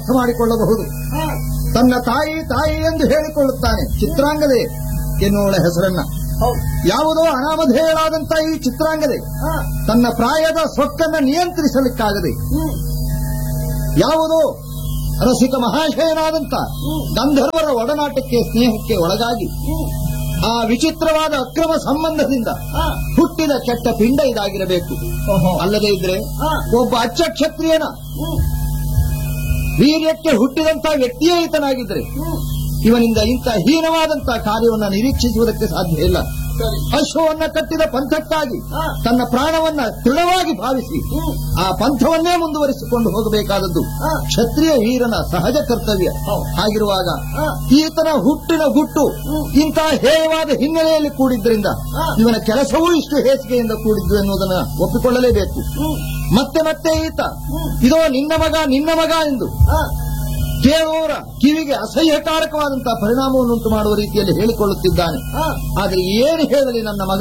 ಅರ್ಥ ಮಾಡಿಕೊಳ್ಳಬಹುದು ತನ್ನ ತಾಯಿ ತಾಯಿ ಎಂದು ಹೇಳಿಕೊಳ್ಳುತ್ತಾನೆ ಚಿತ್ರಾಂಗದೆ ಎನ್ನುವಳ ಹೆಸರನ್ನ ಯಾವುದೋ ಅನಾಮಧೇಯಳಾದಂತ ಈ ಚಿತ್ರಾಂಗದೆ ತನ್ನ ಪ್ರಾಯದ ಸೊಕ್ಕನ್ನ ನಿಯಂತ್ರಿಸಲಿಕ್ಕಾಗದೆ ಯಾವುದೋ ರಸಿಕ ಮಹಾಶಯನಾದಂತ ಗಂಧರ್ವರ ಒಡನಾಟಕ್ಕೆ ಸ್ನೇಹಕ್ಕೆ ಒಳಗಾಗಿ ಆ ವಿಚಿತ್ರವಾದ ಅಕ್ರಮ ಸಂಬಂಧದಿಂದ ಹುಟ್ಟಿದ ಕೆಟ್ಟ ಪಿಂಡ ಇದಾಗಿರಬೇಕು ಅಲ್ಲದೆ ಇದ್ರೆ ಒಬ್ಬ ಅಚ್ಚ ಕ್ಷತ್ರಿಯನ ವೀರ್ಯಕ್ಕೆ ಹುಟ್ಟಿದಂತ ವ್ಯಕ್ತಿಯೇ ಈತನಾಗಿದ್ರೆ ಇವನಿಂದ ಇಂಥ ಹೀನವಾದಂತ ಕಾರ್ಯವನ್ನ ನಿರೀಕ್ಷಿಸುವುದಕ್ಕೆ ಸಾಧ್ಯ ಇಲ್ಲ ಅಶ್ವವನ್ನ ಕಟ್ಟಿದ ಪಂಥಕ್ಕಾಗಿ ತನ್ನ ಪ್ರಾಣವನ್ನ ದೃಢವಾಗಿ ಭಾವಿಸಿ ಆ ಪಂಥವನ್ನೇ ಮುಂದುವರಿಸಿಕೊಂಡು ಹೋಗಬೇಕಾದದ್ದು ಕ್ಷತ್ರಿಯ ವೀರನ ಸಹಜ ಕರ್ತವ್ಯ ಹಾಗಿರುವಾಗ ಈತನ ಹುಟ್ಟಿನ ಗುಟ್ಟು ಇಂತಹ ಹೇಯವಾದ ಹಿನ್ನೆಲೆಯಲ್ಲಿ ಕೂಡಿದ್ರಿಂದ ಇವನ ಕೆಲಸವೂ ಇಷ್ಟು ಹೇಸಿಗೆಯಿಂದ ಕೂಡಿದ್ದು ಎನ್ನುವುದನ್ನು ಒಪ್ಪಿಕೊಳ್ಳಲೇಬೇಕು ಮತ್ತೆ ಮತ್ತೆ ಈತ ಇದೋ ನಿನ್ನ ಮಗ ನಿನ್ನ ಮಗ ಎಂದು ಕೇಳುವವರ ಕಿವಿಗೆ ಅಸಹ್ಯಕಾರಕವಾದಂತಹ ಪರಿಣಾಮವನ್ನುಂಟು ಮಾಡುವ ರೀತಿಯಲ್ಲಿ ಹೇಳಿಕೊಳ್ಳುತ್ತಿದ್ದಾನೆ ಆದರೆ ಏನು ಹೇಳಲಿ ನನ್ನ ಮಗ